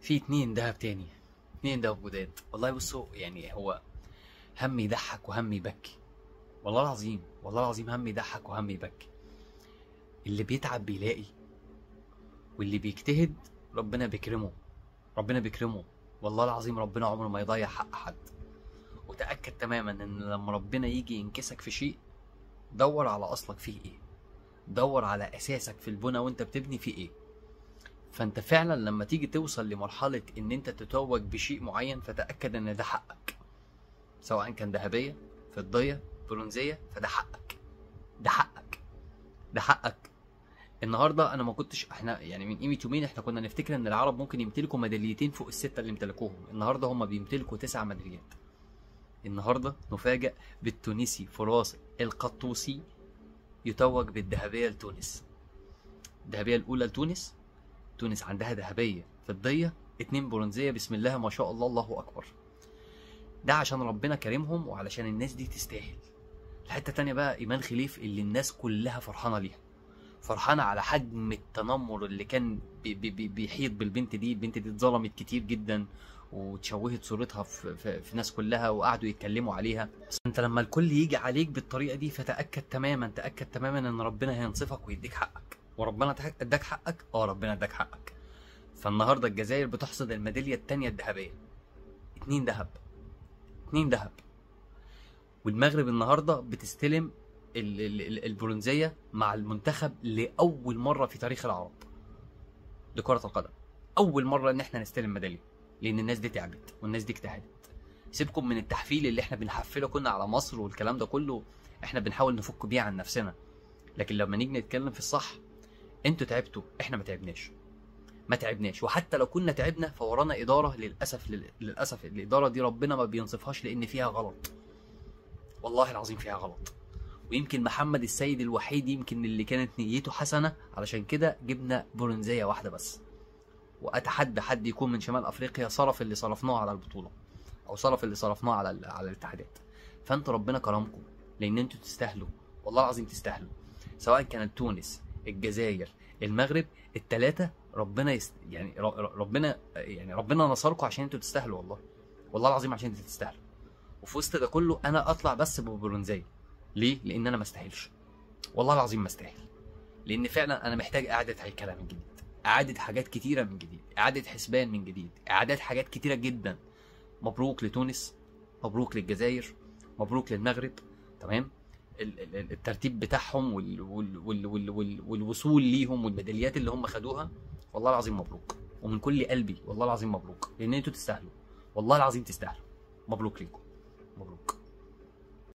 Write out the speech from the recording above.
في اتنين دهب تاني اتنين دهب جداد والله بصوا يعني هو هم يضحك وهم يبكي والله العظيم والله العظيم هم يضحك وهم يبكي اللي بيتعب بيلاقي واللي بيجتهد ربنا بيكرمه ربنا بيكرمه والله العظيم ربنا عمره ما يضيع حق حد وتأكد تماما ان لما ربنا يجي ينكسك في شيء دور على اصلك فيه ايه دور على اساسك في البنى وانت بتبني فيه ايه فانت فعلا لما تيجي توصل لمرحلة ان انت تتوج بشيء معين فتأكد ان ده حقك سواء كان ذهبية فضية برونزية فده حقك ده حقك ده حقك النهارده انا ما كنتش احنا يعني من قيمه يومين احنا كنا نفتكر ان العرب ممكن يمتلكوا ميداليتين فوق السته اللي امتلكوهم النهارده هم بيمتلكوا تسع ميداليات النهارده نفاجئ بالتونسي فراس القطوسي يتوج بالذهبيه لتونس الذهبيه الاولى لتونس تونس عندها ذهبيه فضيه اتنين برونزيه بسم الله ما شاء الله الله اكبر ده عشان ربنا كرمهم وعلشان الناس دي تستاهل الحته التانية بقى ايمان خليف اللي الناس كلها فرحانه ليها فرحانه على حجم التنمر اللي كان بي بي بي بيحيط بالبنت دي البنت دي اتظلمت كتير جدا وتشوهت صورتها في, في, في ناس كلها وقعدوا يتكلموا عليها بس انت لما الكل يجي عليك بالطريقه دي فتاكد تماما تاكد تماما ان ربنا هينصفك ويديك حقك وربنا تح- اداك حقك اه ربنا اداك حقك فالنهارده الجزائر بتحصد الميداليه الثانيه الذهبيه اتنين ذهب اتنين ذهب والمغرب النهارده بتستلم ال- ال- ال- البرونزيه مع المنتخب لاول مره في تاريخ العرب لكره القدم اول مره ان احنا نستلم ميداليه لان الناس دي تعبت والناس دي اجتهدت سيبكم من التحفيل اللي احنا بنحفله كنا على مصر والكلام ده كله احنا بنحاول نفك بيه عن نفسنا لكن لما نيجي نتكلم في الصح انتوا تعبتوا احنا ما تعبناش ما تعبناش وحتى لو كنا تعبنا فورانا اداره للاسف لل- للاسف الاداره دي ربنا ما بينصفهاش لان فيها غلط والله العظيم فيها غلط ويمكن محمد السيد الوحيد يمكن اللي كانت نيته حسنه علشان كده جبنا برونزيه واحده بس واتحدى حد يكون من شمال افريقيا صرف اللي صرفناه على البطوله او صرف اللي صرفناه على ال- على الاتحادات فانتوا ربنا كرمكم لان انتوا تستاهلوا والله العظيم تستاهلوا سواء كانت تونس الجزائر المغرب الثلاثه ربنا يست... يعني ر- ر- ربنا يعني ربنا نصركم عشان انتوا تستاهلوا والله والله العظيم عشان انتوا تستاهلوا وفي وسط ده كله انا اطلع بس ببرونزيه ليه؟ لان انا ما استاهلش والله العظيم ما استاهل لان فعلا انا محتاج اعاده هيكله من جديد اعاده حاجات كتيره من جديد اعاده حسبان من جديد اعاده حاجات كتيره جدا مبروك لتونس مبروك للجزائر مبروك للمغرب تمام ال- ال- ال- الترتيب بتاعهم وال وال وال وال وال والوصول ليهم والميداليات اللي هم خدوها والله العظيم مبروك ومن كل قلبي والله العظيم مبروك لان انتوا تستاهلوا والله العظيم تستاهلوا مبروك ليكم مبروك